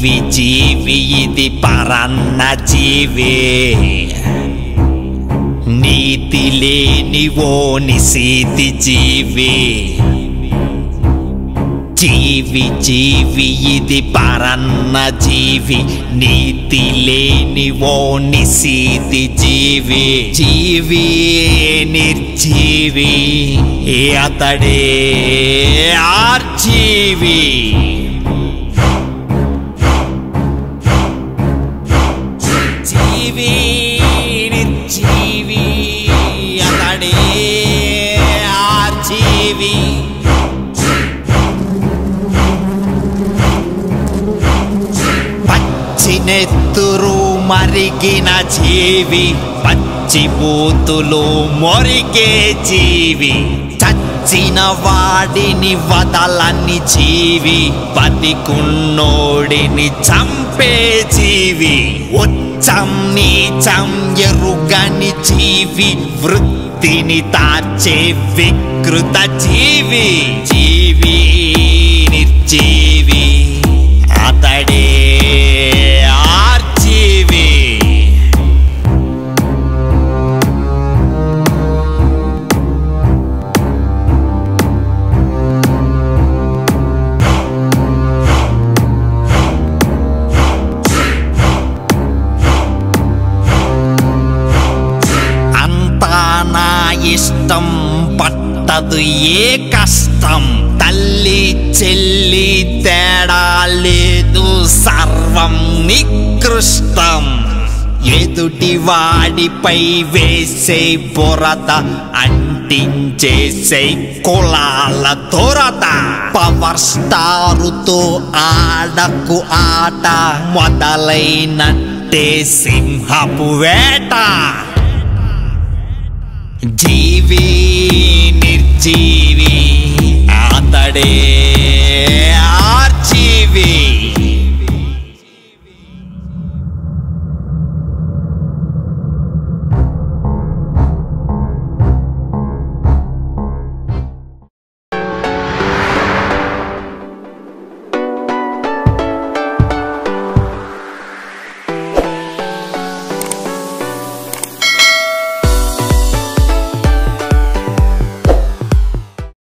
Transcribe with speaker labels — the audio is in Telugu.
Speaker 1: జీవి జీవి ఇది పరన్న జీవే నీతి లేని ఓ నిశీతి జీవి జీవి జీవి ఇది పరన్న జీవి నీతి లేని ఓ నిశీతి జీవి జీవి నిర్జీవి అతడే ఆర్జీవి జీవి నిర్జీవి అతడే ఆర్జీవి పచ్చినెత్తురు మరిగిన జీవి పచ్చి బూతులు మొరిగే జీవి చచ్చిన వాడిని వదలని జీవి బతికున్నోడిని చంపే జీవి ఉచ్చం నీచం ఎరుగని జీవి వృత్తిని తార్చే వికృత జీవి జీవి నిర్జీవి అతడే ఆర్జీవి అంతా నా ఇష్టం పట్టదు ఏ కష్టం తల్లి చెల్లి తేడా లేదు సర్వం నికృష్టం ఎదుటి వాడిపై వేసే బురద అంటించేసే కులాల దొరద పవర్ స్టారుతో ఆడకు ఆట మొదలైనట్టే సింహపు వేట జీవి నిర్జీవి అతడే ఆర్జీవి